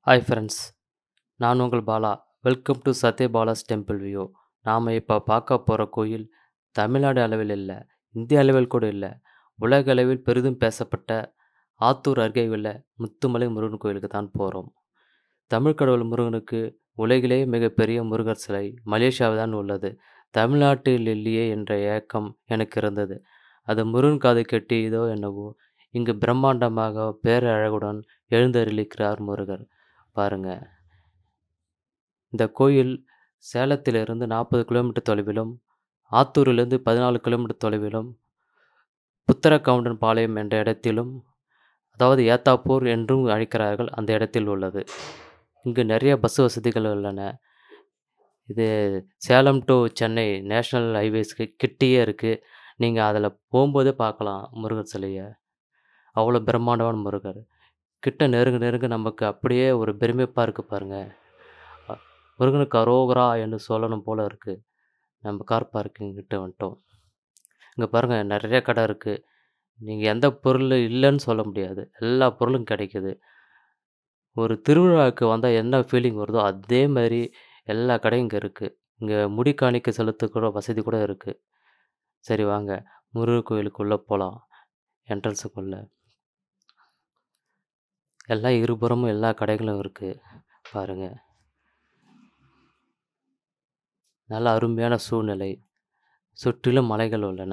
Hi friends நான் உங்கள் Bala welcome to Sathya Bala's temple view நாம் இப்போ பார்க்க போகிற கோயில் தமிழ்நாடு அளவில் இல்லை இந்திய அளவில் கூட இல்லை உலக அளவில் பெரிதும் பேசப்பட்ட ஆத்தூர் அருகே உள்ள முத்துமலை முருகன் கோயிலுக்கு தான் போகிறோம் தமிழ் கடவுள் முருகனுக்கு உலகிலேயே மிகப்பெரிய முருகர் சிலை மலேசியாவில் தான் உள்ளது தமிழ்நாட்டில் இல்லையே என்ற ஏக்கம் எனக்கு இருந்தது அது முருகன் காது கெட்டியதோ என்னவோ இங்கு பிரம்மாண்டமாக பேரழகுடன் எழுந்தருளிக்கிறார் முருகர் பாருங்க இந்த கோயில் சேலத்திலிருந்து நாற்பது கிலோமீட்டர் தொலைவிலும் ஆத்தூரிலிருந்து பதினாலு கிலோமீட்டர் தொலைவிலும் புத்தரக்கவுண்டன் பாளையம் என்ற இடத்திலும் அதாவது ஏத்தாப்பூர் என்றும் அழைக்கிறார்கள் அந்த இடத்தில் உள்ளது இங்கு நிறைய பஸ் வசதிகள் உள்ளன இது சேலம் டு சென்னை நேஷ்னல் ஹைவேஸ்க்கு கிட்டேயே இருக்குது நீங்கள் அதில் போகும்போதே பார்க்கலாம் முருகர் சிலையை அவ்வளோ பிரம்மாண்டமான முருகர் கிட்ட நெருங்க நெருங்க நமக்கு அப்படியே ஒரு பெருமைப்பாக இருக்குது பாருங்கள் முருகனுக்கு அரோகரா என்று சொல்லணும் போல் இருக்குது நம்ம கார் பார்க்கிங் கிட்ட வந்துட்டோம் இங்கே பாருங்கள் நிறைய கடை இருக்குது நீங்கள் எந்த பொருள் இல்லைன்னு சொல்ல முடியாது எல்லா பொருளும் கிடைக்குது ஒரு திருவிழாவுக்கு வந்தால் என்ன ஃபீலிங் வருதோ அதே மாதிரி எல்லா கடையும் இங்கே இருக்குது இங்கே முடி காணிக்கை செலுத்த கூட வசதி கூட இருக்குது சரி வாங்க முருகர் கோயிலுக்குள்ளே போகலாம் என்ட்ரன்ஸுக்குள்ளே எல்லா இருபுறமும் எல்லா கடைகளும் இருக்குது பாருங்கள் நல்ல அருமையான சூழ்நிலை சுற்றிலும் மலைகள் உள்ளன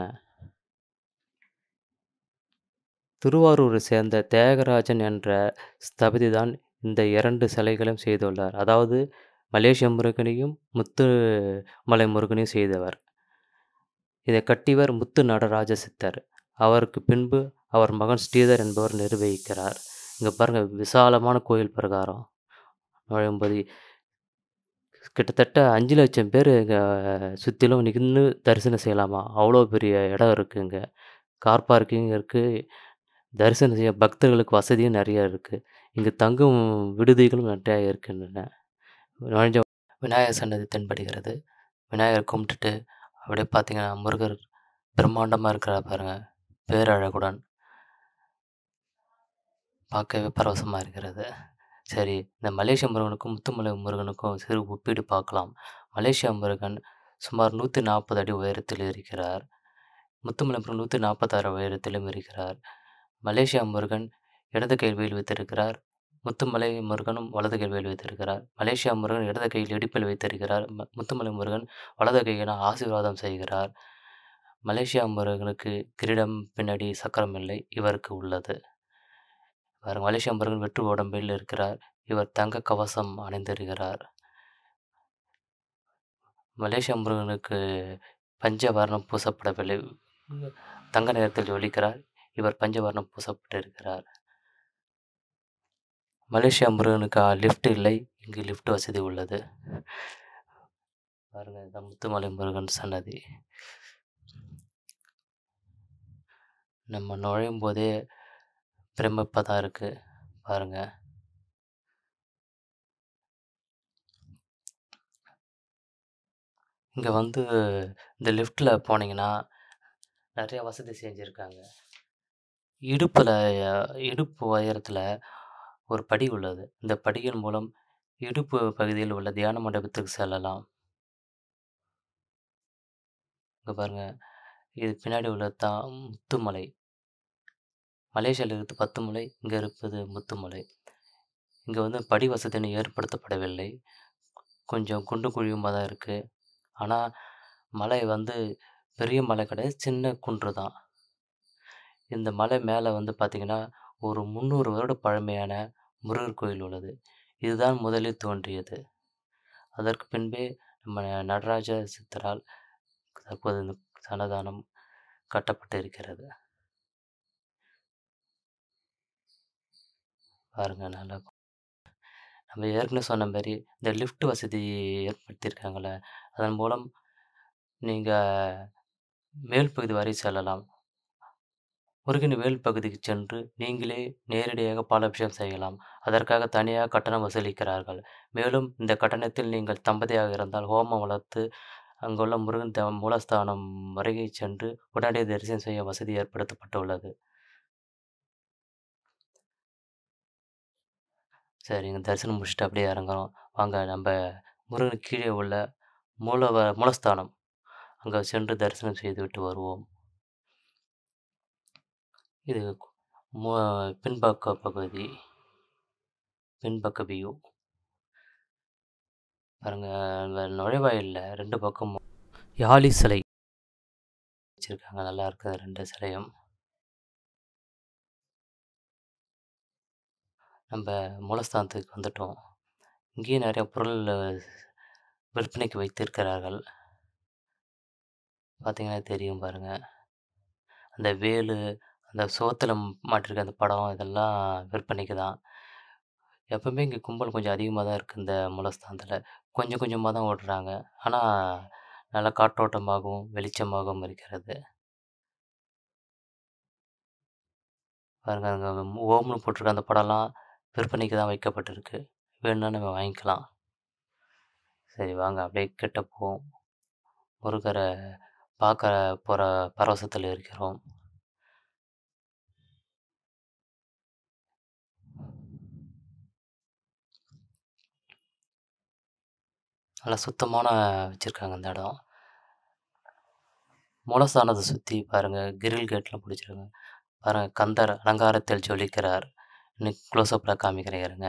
திருவாரூரை சேர்ந்த தியாகராஜன் என்ற ஸ்தபதி தான் இந்த இரண்டு சிலைகளையும் செய்துள்ளார் அதாவது மலேசிய முருகனையும் முத்து மலை முருகனையும் செய்தவர் இதை கட்டியவர் முத்து நடராஜ சித்தர் அவருக்கு பின்பு அவர் மகன் ஸ்ரீதர் என்பவர் நிர்வகிக்கிறார் இங்கே பாருங்கள் விசாலமான கோயில் பிரகாரம் நுழையும்போது கிட்டத்தட்ட அஞ்சு லட்சம் பேர் இங்கே சுற்றிலும் நின்று தரிசனம் செய்யலாமா அவ்வளோ பெரிய இடம் இருக்குது இங்கே கார் பார்க்கிங் இருக்குது தரிசனம் செய்ய பக்தர்களுக்கு வசதியும் நிறைய இருக்குது இங்கே தங்கும் விடுதிகளும் நிறையா இருக்கின்றன நுழைஞ்ச விநாயகர் சன்னதி தென்படுகிறது விநாயகர் கும்பிட்டுட்டு அப்படியே பார்த்தீங்கன்னா முருகர் பிரம்மாண்டமாக இருக்கிறார் பாருங்கள் பேரழகுடன் பார்க்கவே பரவசமாக இருக்கிறது சரி இந்த மலேசிய முருகனுக்கும் முத்துமலை முருகனுக்கும் சிறு ஒப்பீடு பார்க்கலாம் மலேசியா முருகன் சுமார் நூற்றி நாற்பது அடி உயரத்தில் இருக்கிறார் முத்துமலை முருகன் நூற்றி நாற்பத்தாறு உயரத்திலும் இருக்கிறார் மலேசியா முருகன் இடது கையில் வேல் வைத்திருக்கிறார் முத்துமலை முருகனும் வலது கையில் வேல் வைத்திருக்கிறார் மலேசியா முருகன் இடது கையில் இடுப்பில் வைத்திருக்கிறார் முத்துமலை முருகன் வலது கையினால் ஆசீர்வாதம் செய்கிறார் மலேசியா முருகனுக்கு கிரீடம் பின்னாடி சக்கரம் இல்லை இவருக்கு உள்ளது இவர் மலேசியா முருகன் வெற்று உடம்பில் இருக்கிறார் இவர் தங்க கவசம் அணிந்திருக்கிறார் மலேசியா முருகனுக்கு பஞ்சவர்ணம் பூசப்படவில்லை தங்க நிறத்தில் ஒழிக்கிறார் இவர் பஞ்சவர்ணம் பூசப்பட்டிருக்கிறார் மலேசியா முருகனுக்கு லிஃப்ட் இல்லை இங்கு லிஃப்ட் வசதி உள்ளது பாருங்க இதான் முத்துமலை முருகன் சன்னதி நம்ம நுழையும் போதே பிரமிப்பாக தான் இருக்குது பாருங்கள் இங்கே வந்து இந்த லிஃப்ட்டில் போனீங்கன்னா நிறைய வசதி செஞ்சுருக்காங்க இடுப்பில் இடுப்பு உயரத்தில் ஒரு படி உள்ளது இந்த படியின் மூலம் இடுப்பு பகுதியில் உள்ள தியான மண்டபத்துக்கு செல்லலாம் இங்கே பாருங்கள் இது பின்னாடி உள்ளது தான் முத்துமலை மலேசியாவில் இருக்குது பத்து மலை இங்கே இருப்பது முத்துமலை இங்கே வந்து படி வசதின்னு ஏற்படுத்தப்படவில்லை கொஞ்சம் குண்டு குழியுமாக தான் இருக்குது ஆனால் மலை வந்து பெரிய மலை கிடையாது சின்ன குன்று தான் இந்த மலை மேலே வந்து பார்த்திங்கன்னா ஒரு முந்நூறு வருட பழமையான முருகர் கோயில் உள்ளது இதுதான் முதலில் தோன்றியது அதற்கு பின்பே நம்ம நடராஜ சித்தரால் தற்போது இந்த சன்னதானம் கட்டப்பட்டு இருக்கிறது பாருங்க நல்லா நம்ம ஏற்கனவே சொன்ன மாதிரி இந்த லிஃப்ட் வசதி ஏற்படுத்தியிருக்காங்கள அதன் மூலம் நீங்கள் மேல் பகுதி வரை செல்லலாம் முருகன் மேல் பகுதிக்கு சென்று நீங்களே நேரடியாக பாலாபிஷேகம் செய்யலாம் அதற்காக தனியாக கட்டணம் வசூலிக்கிறார்கள் மேலும் இந்த கட்டணத்தில் நீங்கள் தம்பதியாக இருந்தால் ஹோமம் வளர்த்து அங்குள்ள முருகன் த மூலஸ்தானம் வருகை சென்று உடனடியாக தரிசனம் செய்ய வசதி ஏற்படுத்தப்பட்டுள்ளது சரிங்க. தரிசனம் முடிச்சுட்டு அப்படியே இறங்குறோம். வாங்க நம்ப முருகனுக்கு கீழே உள்ள மூலவ மூலஸ்தானம். அங்க சென்று தரிசனம் செய்துவிட்டு வருவோம். இது மு பின்பக்க பகுதி. பின்பக்க வியூ. பாருங்க அந்த நுழைவாயில்ல 2 பக்கமும் யாழி சிலை வச்சிருக்காங்க. நல்லா இருக்கு 2 சிலையும். நம்ப மூலஸ்தானத்துக்கு வந்துட்டோம். இங்கேயும் நெறைய பொருள் விற்பனைக்கு வைத்திருக்கிறார்கள். பார்த்தீங்கன்னா தெரியும் பாருங்க. அந்த வேலு, அந்த சுவத்துல மாட்டிருக்க அந்த படம் இதெல்லாம் விற்பனைக்கு தான். எப்பவுமே இங்க கும்பல் கொஞ்சம் அதிகமா தான் இருக்கு இந்த மூலஸ்தானத்துல. கொஞ்சம் கொஞ்சமா தான் ஓட்டுறாங்க. ஆனா நல்லா காற்றோட்டமாகவும், வெளிச்சமாகவும் இருக்கிறது. பாருங்க அங்க ஓம்னு போட்டிருக்க அந்த படம்லாம் விற்பனைக்கு தான் வைக்கப்பட்டிருக்கு. வேணும்னா நம்ம வாங்கிக்கலாம். சரி வாங்க அப்படியே கிட்ட போவோம். முருகர பார்க்க போற பரவசத்துல இருக்கிறோம். நல்லா சுத்தமான வச்சிருக்காங்க இந்த இடம். மூலஸ்தானத்த சுத்தி பாருங்க கிரில் கேட்லாம் புடிச்சிருக்காங்க. பாருங்க கந்தர் அலங்காரத்தில் ஜொலிக்கிறார். இன்னும் க்ளோஸ் அப்ல காமிக்கிறேன் இருங்க.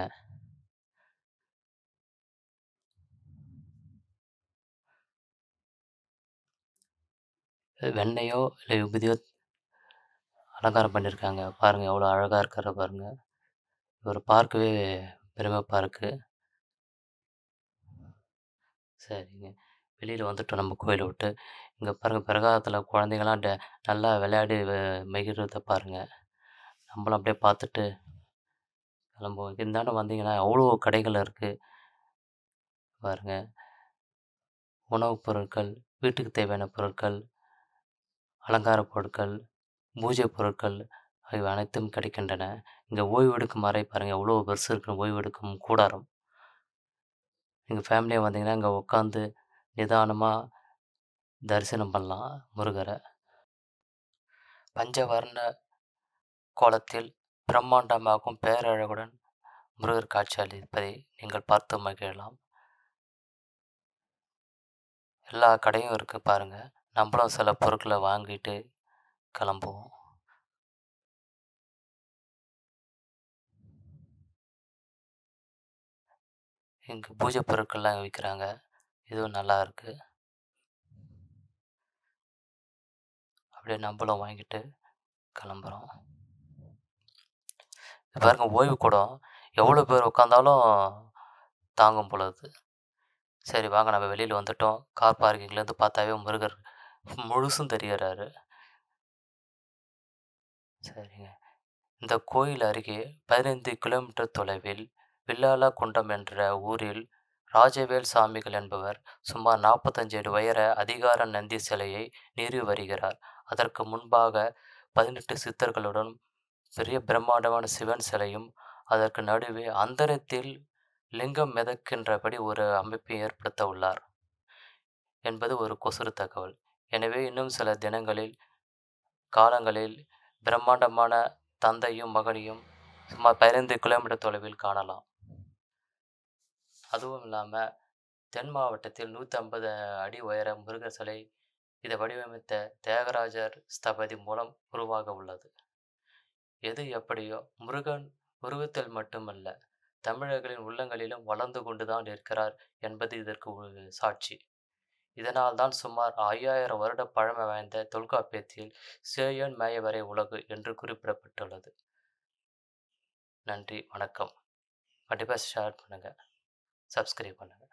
வெண்ணெயோ இல்ல விபூதியோ அலங்காரம் பண்ணியிருக்காங்க. பாருங்க எவ்வளோ அழகா இருக்காரு பாருங்க. இவர பார்க்கவே பிரமிப்பா இருக்கு. சரிங்க. வெளியில வந்துட்டோம் நம்ம கோயில விட்டு. இங்க பாருங்க பிரகாரத்துல குழந்தைங்கலாம் ட நல்லா விளையாடி வ மகிழ்றத பாருங்க. நம்மளும் அப்படியே பார்த்துட்டு கிளம்புவோம். இந்தாண்ட வந்தீங்கன்னா அவ்வளோ கடைகள் இருக்கு. பாருங்க. உணவுப் பொருட்கள், வீட்டுக்கு தேவையான பொருட்கள், அலங்கார பொருட்கள், பூஜை பொருட்கள் ஆகியவை அனைத்தும் கிடைக்கின்றன. இங்க ஓய்வெடுக்கும் அறை பாருங்க எவ்வளோ பெருசு இருக்குன்னு ஓய்வெடுக்கும் கூடாரம். நீங்க ஃபேமிலியா வந்தீங்கன்னா, இங்க உட்காந்து நிதானமா தரிசனம் பண்ணலாம் முருகர. பஞ்சவர்ண கோலத்தில் பிரம்மாண்டமாகவும் பேரழகுடன் முருகர் காட்சியளிப்பதை நீங்கள் பார்த்து மகிழலாம். எல்லா கடையும் இருக்கு பாருங்க. நம்மளும் சில பொருட்கள வாங்கிட்டு கிளம்புவோம். இங்க பூஜை பொருட்கள்லாம் விக்கிறாங்க. இதுவும் நல்லா இருக்கு. அப்படியே நம்மளும் வாங்கிட்டு கிளம்புறோம். இது பாருங்க ஓய்வு கூடம். எவ்வளோ பேர் உட்காந்தாலும் தாங்கும் போல இருக்கு. சரி வாங்க நம்ம வெளியில வந்துட்டோம். கார் பார்க்கிங்லேருந்து பார்த்தாவே முருகர் முழுசும் தெரியறாரு. சரிங்க. இந்த கோயில் அருகே 15 கிலோமீட்டர் தொலைவில் வில்லாலகுண்டம் என்ற ஊரில் ராஜவேல் சாமிகள் என்பவர் சுமார் 45 அடி உயர அதிகார நந்தி சிலையை நிறுவி வருகிறார். அதற்கு முன்பாக 18 சித்தர்களுடன் பெரிய பிரம்மாண்டமான சிவன் சிலையும், அதற்கு நடுவே அந்தரத்தில் லிங்கம் மிதக்கின்றபடி ஒரு அமைப்பை ஏற்படுத்த உள்ளார் என்பது ஒரு கொசுறு தகவல். எனவே இன்னும் சில தினங்களில் காலங்களில் பிரம்மாண்டமான தந்தையும் மகனையும் சுமார் 15 கிலோமீட்டர் தொலைவில் காணலாம். அதுவும் இல்லாம தென் மாவட்டத்தில் 150 அடி உயர முருகர் சிலை இதை வடிவமைத்த தியாகராஜர் ஸ்தபதி மூலம் உருவாக உள்ளது. எது எப்படியோ முருகன் உருவத்தில் மட்டுமல்ல, தமிழர்களின் உள்ளங்களிலும் வளர்ந்து கொண்டுதான் இருக்கிறார் என்பது இதற்கு ஒரு சாட்சி. இதனால்தான் சுமார் 5000 வருட பழமை வாய்ந்த தொல்காப்பியத்தில் சேயன் மேயவரை உலகு என்று குறிப்பிடப்பட்டுள்ளது. நன்றி, வணக்கம். கண்டிப்பா ஷேர் பண்ணுங்க. சப்ஸ்கிரைப் பண்ணுங்க.